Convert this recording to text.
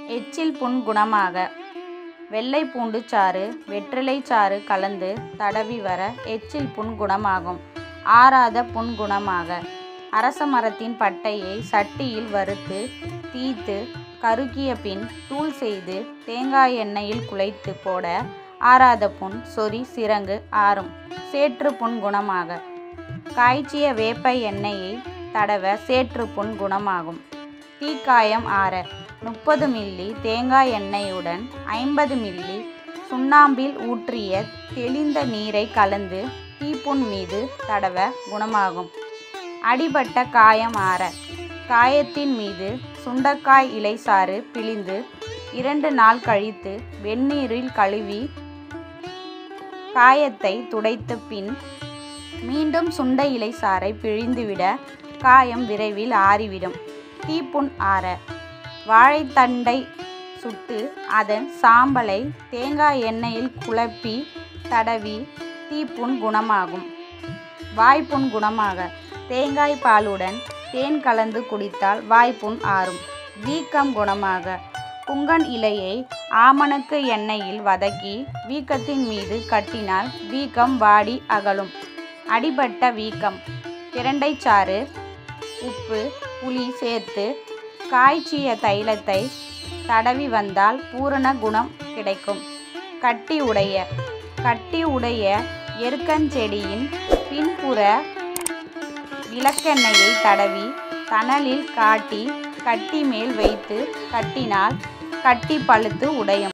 எச்சில் புண் குணமாக வெள்ளை பூண்டு சாறு வெற்றிலை சாறு கலந்து தடவி வர எச்சில் புண் குணமாகும் ஆறாத புண் குணமாக அரச மரத்தின் பட்டையை சட்டியில் வறுத்து தீய்த்து கருகிய பின் தூள் செய்து தேங்காய் எண்ணெயில் குழைத்து போட ஆறாத புண் சொறி சிரங்கு ஆறும் சேற்று புண் குணமாக காய்ச்சிய வேப்ப எண்ணெயை தடவ சேற்று புண் குணமாகும் தீக்காயம் ஆற முப்பது மில்லி தேங்காய் எண்ணெயுடன் ஐம்பது மில்லி சுண்ணாம்பில் ஊற்றிய தெளிந்த நீரை கலந்து தீப்புண் மீது தடவ குணமாகும் அடிபட்ட காயம் ஆற காயத்தின் மீது சுண்டைக்காய் இலைசாறு பிழிந்து இரண்டு நாள் கழித்து வெந்நீரில் கழுவி காயத்தை துடைத்த பின் மீண்டும் சுண்டை இலைசாறை பிழிந்துவிட காயம் விரைவில் ஆறிவிடும் தீப்புண் ஆற வாழைத்தண்டை சுட்டு அதன் சாம்பலை தேங்காய் எண்ணெயில் குழப்பி தடவி தீப்புண் குணமாகும் வாய்ப்புண் குணமாக தேங்காய் பாலுடன் தேன் கலந்து குடித்தால் வாய்ப்புண் ஆறும் வீக்கம் குணமாக புங்கன் இலையை ஆமணக்கு எண்ணெயில் வதக்கி வீக்கத்தின் மீது கட்டினால் வீக்கம் வாடி அகலும் அடிபட்ட வீக்கம் பிரண்டைச்சாறு உப்பு புளி சேர்த்து காய்ச்சிய தைலத்தை தடவி வந்தால் பூரண குணம் கிடைக்கும் கட்டி உடைய கட்டி உடைய எருக்கஞ்செடியின் பின்புற விளக்கெண்ணெயை தடவி தணலில் காட்டி கட்டி மேல் வைத்து கட்டினால் கட்டி பழுத்து உடையும்